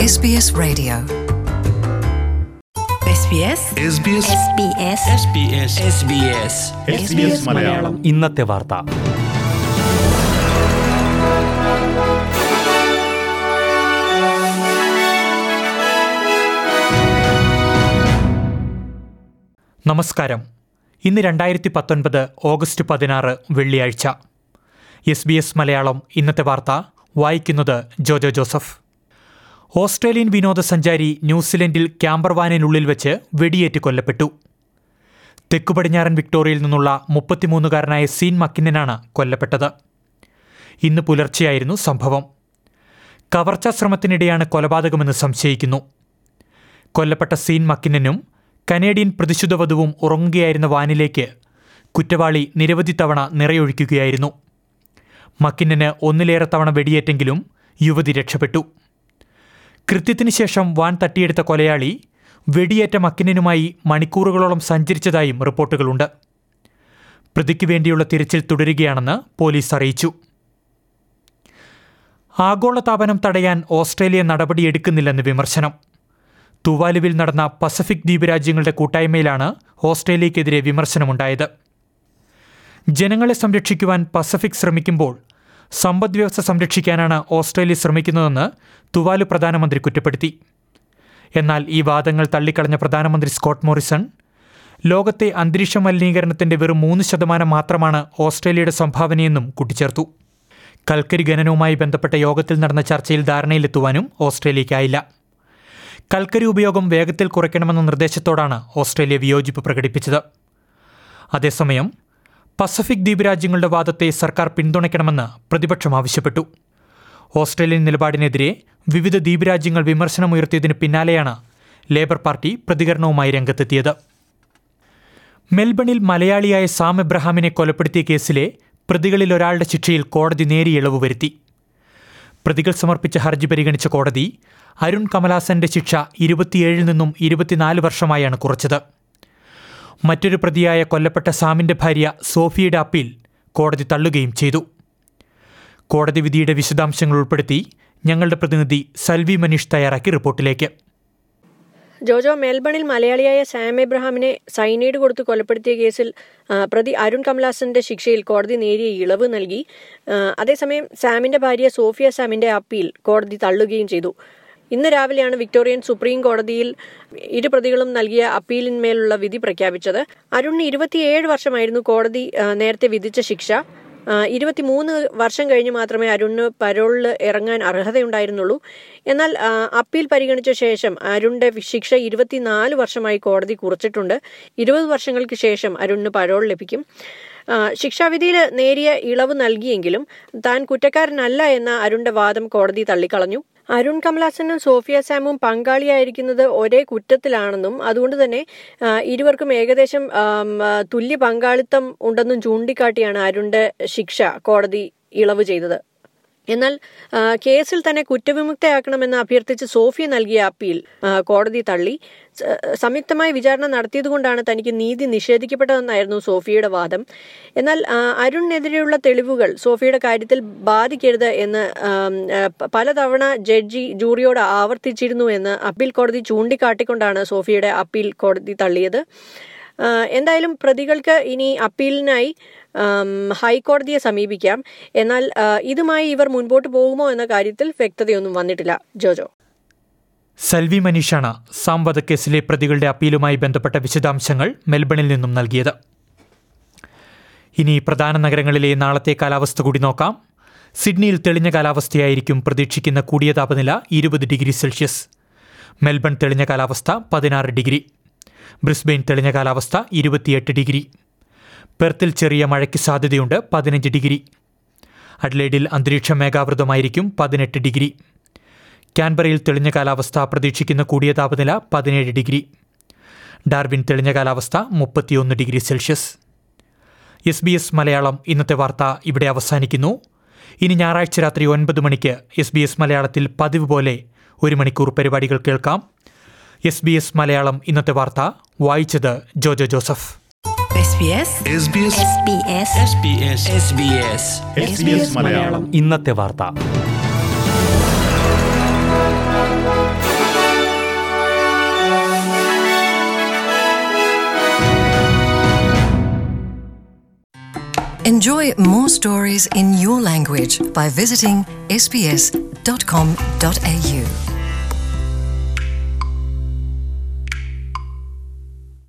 SBS Radio. SBS SBS SBS SBS Malayalam ഇന്നത്തെ വാർത്ത നമസ്കാരം ഇന്ന് രണ്ടായിരത്തി പത്തൊൻപത് ഓഗസ്റ്റ് പതിനാറ് വെള്ളിയാഴ്ച എസ് ബി എസ് മലയാളം ഇന്നത്തെ വാർത്ത വായിക്കുന്നത് ജോജോ ജോസഫ് ഓസ്ട്രേലിയൻ വിനോദസഞ്ചാരി ന്യൂസിലൻഡിൽ ക്യാമ്പർവാനിനുള്ളിൽ വെച്ച് വെടിയേറ്റ് കൊല്ലപ്പെട്ടു തെക്കു പടിഞ്ഞാറൻ വിക്ടോറിയയിൽ നിന്നുള്ള മുപ്പത്തിമൂന്നുകാരനായ സീൻ മക്കിന്നനാണ് കൊല്ലപ്പെട്ടത് ഇന്ന് പുലർച്ചെയായിരുന്നു സംഭവം കവർച്ചാ ശ്രമത്തിനിടെയാണ് കൊലപാതകമെന്ന് സംശയിക്കുന്നു കൊല്ലപ്പെട്ട സീൻ മക്കിന്നനും കനേഡിയൻ പ്രതിശുദ്ധവധുവും ഉറങ്ങുകയായിരുന്ന വാനിലേക്ക് കുറ്റവാളി നിരവധി തവണ നിറയൊഴിക്കുകയായിരുന്നു മക്കിന്നന് ഒന്നിലേറെ തവണ വെടിയേറ്റെങ്കിലും യുവതി രക്ഷപ്പെട്ടു കൃത്യത്തിന് ശേഷം വാൻ തട്ടിയെടുത്ത കൊലയാളി വെടിയേറ്റ മക്കിനനുമായി മണിക്കൂറുകളോളം സഞ്ചരിച്ചതായും റിപ്പോർട്ടുകളുണ്ട് പ്രതിക്ക് വേണ്ടിയുള്ള തിരച്ചിൽ തുടരുകയാണെന്ന് പോലീസ് അറിയിച്ചു ആഗോളതാപനം തടയാൻ ഓസ്ട്രേലിയ നടപടിയെടുക്കുന്നില്ലെന്ന് വിമർശനം തുവാലുവിൽ നടന്ന പസഫിക് ദ്വീപ് രാജ്യങ്ങളുടെ കൂട്ടായ്മയിലാണ് ഓസ്ട്രേലിയക്കെതിരെ വിമർശനമുണ്ടായത് ജനങ്ങളെ സംരക്ഷിക്കുവാൻ പസഫിക് ശ്രമിക്കുമ്പോൾ സമ്പദ്വ്യവസ്ഥ സംരക്ഷിക്കാനാണ് ഓസ്ട്രേലിയ ശ്രമിക്കുന്നതെന്ന് തുവാലു പ്രധാനമന്ത്രി കുറ്റപ്പെടുത്തി എന്നാൽ ഈ വാദങ്ങൾ തള്ളിക്കളഞ്ഞ പ്രധാനമന്ത്രി സ്കോട്ട് മോറിസൺ ലോകത്തെ അന്തരീക്ഷ മലിനീകരണത്തിന്റെ വെറും മൂന്ന് ശതമാനം മാത്രമാണ് ഓസ്ട്രേലിയയുടെ സംഭാവനയെന്നും കൂട്ടിച്ചേർത്തു കൽക്കരി ഖനനവുമായി ബന്ധപ്പെട്ട യോഗത്തിൽ നടന്ന ചർച്ചയിൽ ധാരണയിലെത്തുവാനും ഓസ്ട്രേലിയയ്ക്കായില്ല കൽക്കരി ഉപയോഗം വേഗത്തിൽ കുറയ്ക്കണമെന്ന നിർദ്ദേശത്തോടാണ് ഓസ്ട്രേലിയ വിയോജിപ്പ് പ്രകടിപ്പിച്ചത് അതേസമയം പസഫിക് ദ്വീപ് രാജ്യങ്ങളുടെ വാദത്തെ സർക്കാർ പിന്തുണയ്ക്കണമെന്ന് പ്രതിപക്ഷം ആവശ്യപ്പെട്ടു ഓസ്ട്രേലിയൻ നിലപാടിനെതിരെ വിവിധ ദ്വീപ് രാജ്യങ്ങൾ വിമർശനമുയർത്തിയതിന് പിന്നാലെയാണ് ലേബർ പാർട്ടി പ്രതികരണവുമായി രംഗത്തെത്തിയത് മെൽബണിൽ മലയാളിയായ സാം എബ്രഹാമിനെ കൊലപ്പെടുത്തിയ കേസിലെ പ്രതികളിൽ ഒരാളുടെ ശിക്ഷയിൽ കോടതി നേരിയ ഇളവ് വരുത്തി പ്രതികൾ സമർപ്പിച്ച ഹർജി പരിഗണിച്ച കോടതി അരുൺ കമലാസന്റെ ശിക്ഷ ഇരുപത്തിയേഴിൽ നിന്നും ഇരുപത്തിനാല് വർഷമായാണ് കുറച്ചത് മറ്റൊരു പ്രതിയായ കൊല്ലപ്പെട്ട സാമിന്റെ ഭാര്യ സോഫിയയുടെ അപ്പീൽ കോടതി തള്ളുകയും ചെയ്തു കോടതി വിധിയുടെ വിശദാംശങ്ങൾ ഉൾപ്പെടുത്തി ഞങ്ങളുടെ പ്രതിനിധി സൽവി മനീഷ് തയ്യാറാക്കി റിപ്പോർട്ടിലേക്ക് ജോജോ മെൽബണിൽ മലയാളിയായ സാം എബ്രഹാമിനെ സൈനൈഡ് കൊടുത്ത് കൊലപ്പെടുത്തിയ കേസിൽ ആ, പ്രതി അരുൺ കമലാസന്റെ ശിക്ഷയിൽ കോടതി നേരിയ ഇളവ് നൽകി ആ, അതേസമയം സാമിന്റെ ഭാര്യ സോഫിയ സാമിന്റെ അപ്പീൽ കോടതി തള്ളുകയും ചെയ്തു ഇന്ന് രാവിലെയാണ് വിക്ടോറിയൻ സുപ്രീം കോടതിയിൽ ഇരു പ്രതികളും നൽകിയ അപ്പീലിന്മേലുള്ള വിധി പ്രഖ്യാപിച്ചത് അരുണിന് ഇരുപത്തിയേഴ് വർഷമായിരുന്നു കോടതി ആ, നേരത്തെ വിധിച്ച ശിക്ഷ ആ, ഇരുപത്തിമൂന്ന് വർഷം കഴിഞ്ഞ് മാത്രമേ അരുണിന് പരോളിൽ ഇറങ്ങാൻ അർഹതയുണ്ടായിരുന്നുള്ളൂ എന്നാൽ ആ, അപ്പീൽ പരിഗണിച്ച ശേഷം അരുണിന്റെ ശിക്ഷ ഇരുപത്തിനാല് വർഷമായി കോടതി കുറച്ചിട്ടുണ്ട് ഇരുപത് വർഷങ്ങൾക്ക് ശേഷം അരുണിന് പരോൾ ലഭിക്കും ആ, ശിക്ഷാവിധിയിൽ നേരിയ ഇളവ് നൽകിയെങ്കിലും താൻ കുറ്റക്കാരനല്ല എന്ന അരുണിന്റെ വാദം കോടതി തള്ളിക്കളഞ്ഞു അരുൺ കമലാസനും സോഫിയ സാമും പങ്കാളിയായിരിക്കുന്നത് ഒരേ കുറ്റത്തിലാണെന്നും അതുകൊണ്ട് തന്നെ ആ, ഇരുവർക്കും ഏകദേശം ആം, ആ, തുല്യ പങ്കാളിത്തം ഉണ്ടെന്നും ചൂണ്ടിക്കാട്ടിയാണ് അരുണിന്റെ ശിക്ഷ കോടതി ഇളവ് ചെയ്തത് എന്നാൽ ആ, കേസിൽ തന്നെ കുറ്റവിമുക്തയാക്കണമെന്ന് അഭ്യർത്ഥിച്ച് സോഫിയ നൽകിയ അപ്പീൽ ആ, കോടതി തള്ളി സ- സംയുക്തമായി വിചാരണ നടത്തിയതുകൊണ്ടാണ് തനിക്ക് നീതി നിഷേധിക്കപ്പെട്ടതെന്നായിരുന്നു സോഫിയയുടെ വാദം എന്നാൽ ആ, അരുണിനെതിരെയുള്ള തെളിവുകൾ സോഫിയയുടെ കാര്യത്തിൽ ബാധിക്കരുത് എന്ന് ആം, ആ, പ- പലതവണ ജഡ്ജി ജൂറിയോട് ആവർത്തിച്ചിരുന്നു എന്ന് അപ്പീൽ കോടതി ചൂണ്ടിക്കാട്ടിക്കൊണ്ടാണ് സോഫിയയുടെ അപ്പീൽ കോടതി തള്ളിയത് ആ, എന്തായാലും പ്രതികൾക്ക് ഇനി അപ്പീലിനായി ആം, ഹൈക്കോടതിയെ സമീപിക്കാം എന്നാൽ ആ, ഇതുമായി ഇവർ മുൻപോട്ട് പോകുമോ എന്ന കാര്യത്തിൽ വ്യക്തതയൊന്നും വന്നിട്ടില്ല ജോജോ സൽവി മനീഷാണ് സാം വധക്കേസിലെ പ്രതികളുടെ അപ്പീലുമായി ബന്ധപ്പെട്ട വിശദാംശങ്ങൾ മെൽബണിൽ നിന്നും നൽകിയത് ഇനി പ്രധാന നഗരങ്ങളിലെ നാളത്തെ കാലാവസ്ഥ കൂടി നോക്കാം സിഡ്നിയിൽ തെളിഞ്ഞ കാലാവസ്ഥയായിരിക്കും പ്രതീക്ഷിക്കുന്ന കൂടിയ താപനില ഇരുപത് ഡിഗ്രി സെൽഷ്യസ് മെൽബൺ തെളിഞ്ഞ കാലാവസ്ഥ പതിനാറ് ഡിഗ്രി ബ്രിസ്ബെയിൻ തെളിഞ്ഞ കാലാവസ്ഥ ഇരുപത്തിയെട്ട് ഡിഗ്രി പെർത്തിൽ ചെറിയ മഴയ്ക്ക് സാധ്യതയുണ്ട് പതിനഞ്ച് ഡിഗ്രി അഡ്ലേഡിൽ അന്തരീക്ഷം മേഘാവൃതമായിരിക്കും പതിനെട്ട് ഡിഗ്രി കാൻബറയിൽ തെളിഞ്ഞ കാലാവസ്ഥ പ്രതീക്ഷിക്കുന്ന കൂടിയ താപനില പതിനേഴ് ഡിഗ്രി ഡാർവിൻ തെളിഞ്ഞ കാലാവസ്ഥ മുപ്പത്തിയൊന്ന് degree Celsius S B S Malayalam ഇന്നത്തെ വാർത്ത ഇവിടെ അവസാനിക്കുന്നു ഇനി ഞായറാഴ്ച രാത്രി ഒൻപത് മണിക്ക് എസ് ബി എസ് മലയാളത്തിൽ പതിവ് പോലെ ഒരു മണിക്കൂർ പരിപാടികൾ കേൾക്കാം എസ് ബി എസ് മലയാളം ഇന്നത്തെ വാർത്ത വായിച്ചത് Jojo Joseph SBS SBS SBS SBS SBS SBS Malayalam ഇന്നത്തെ വാർത്ത Enjoy more stories in your language by visiting sbs.com.au.